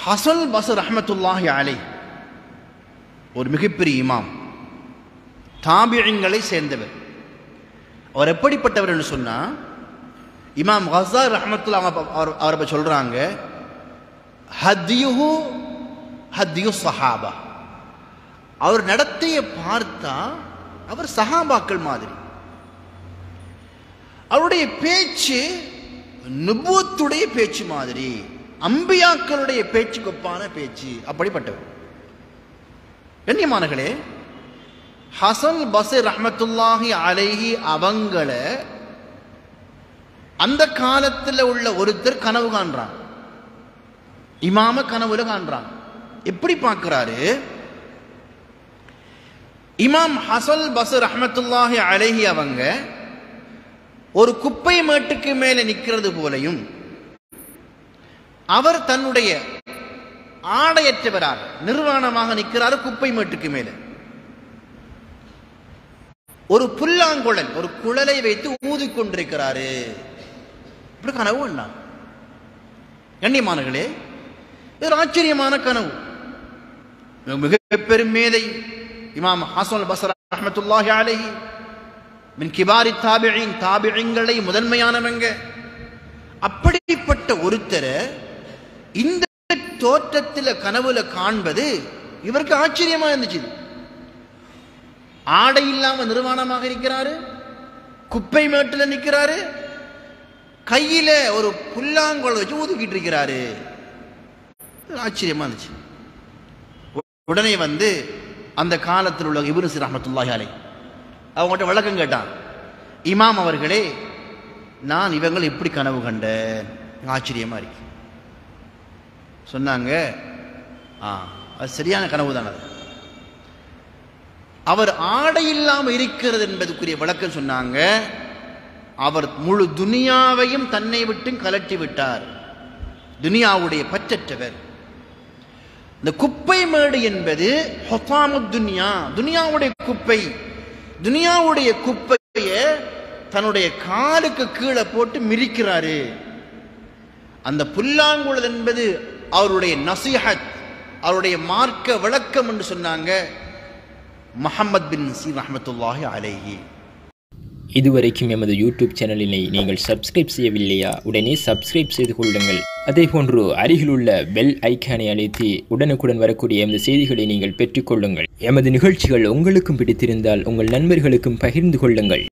ஹசல் bus ரஹமத்துல்லாஹி அலை ஒரு மிகப்பெரிய இமாம் தாபியங்களை சேர்ந்தவர் அவர் எப்படிப்பட்டவர் என்று சொன்னா இமாம் ஹசார் ரஹமத்துல்லா அவர் அவரை பத்தி சொல்றாங்க ஹத்தியுஹு ஹத்தியு சஹாபா அவர் நடத்தையை பார்த்தா அவர் சஹாபாக்கள் மாதிரி அவருடைய பேச்சு நுபுவத்துடைய பேச்சு மாதிரி அம்பியாக்களுடைய பேச்சுக்கு ஒப்பான பேச்சு அப்படிப்பட்டவர் கண்ணியமானகளே ஹசன் பசீர் ரஹமத்துல்லாஹி அலைஹி அவங்கள அந்த காலத்தில் உள்ள ஒருத்தர் கனவு காண்றான் இமாம கனவுல காண்றான் எப்படி பார்க்கிறாரு இமாம் ஹசல் பசர் ரஹமத்துல்லாஹி அலைஹி அவங்க ஒரு குப்பை மேட்டுக்கு மேலே நிற்கிறது போலையும் அவர் தன்னுடைய ஆடையற்றவராக நிர்வாணமாக நிற்கிறாரு குப்பை மேட்டுக்கு மேலே ஒரு புல்லாங்குழல் ஒரு குழலை வைத்து ஊதிக்கொண்டிருக்கிறாரு இப்படி கனவு என்னான் கண்ணியமானர்களே இது ஒரு ஆச்சரியமான கனவு மிக பெரும் மேதை இமாம் ஹசன் பசர் ரஹமத்துல்லாஹி அலைஹி மின் கிபாரி தாபிழின் தாபிழிங்களை முதன்மையானவங்க அப்படிப்பட்ட ஒருத்தரை இந்த தோற்றத்தில் கனவுல காண்பது இவருக்கு ஆச்சரியமா இருந்துச்சு ஆடை இல்லாம நிர்வாணமாக இருக்கிறாரு குப்பை மேட்டில் நிற்கிறாரு கையில ஒரு புல்லாங்குழல் வச்சு ஊதுக்கிட்டு இருக்கிறாரு ஆச்சரியமா இருந்துச்சு உடனே வந்து அந்த காலத்தில் உள்ள இபுருசி ரஹமத்துல்லாஹி அலை அவங்ககிட்ட விளக்கம் கேட்டான் இமாம் அவர்களே நான் இவங்கள் எப்படி கனவு கண்டேன் ஆச்சரியமா இருக்கு சொன்னாங்க ஆ அது சரியான கனவு தான் அது அவர் ஆடை இல்லாமல் இருக்கிறது என்பதுக்குரிய விளக்கம் சொன்னாங்க அவர் முழு துனியாவையும் தன்னை விட்டு கலட்டி விட்டார் துனியாவுடைய பற்றற்றவர் இந்த குப்பை மேடு என்பது ஹொசாமு துனியா துனியாவுடைய குப்பை துனியாவுடைய குப்பையை தன்னுடைய காலுக்கு கீழே போட்டு மிரிக்கிறாரு அந்த புல்லாங்குழல் என்பது அவருடைய நசிஹத் அவருடைய மார்க்க விளக்கம் என்று சொன்னாங்க முஹம்மத் பின் சீர் ரஹமத்துல்லாஹி அலைஹி இதுவரைக்கும் எமது யூடியூப் சேனலினை நீங்கள் சப்ஸ்கிரைப் செய்யவில்லையா உடனே சப்ஸ்கிரைப் செய்து கொள்ளுங்கள் அதேபோன்று அருகிலுள்ள பெல் ஐக்கானை அழைத்து உடனுக்குடன் வரக்கூடிய எமது செய்திகளை நீங்கள் பெற்றுக்கொள்ளுங்கள் எமது நிகழ்ச்சிகள் உங்களுக்கும் பிடித்திருந்தால் உங்கள் நண்பர்களுக்கும் பகிர்ந்து கொள்ளுங்கள்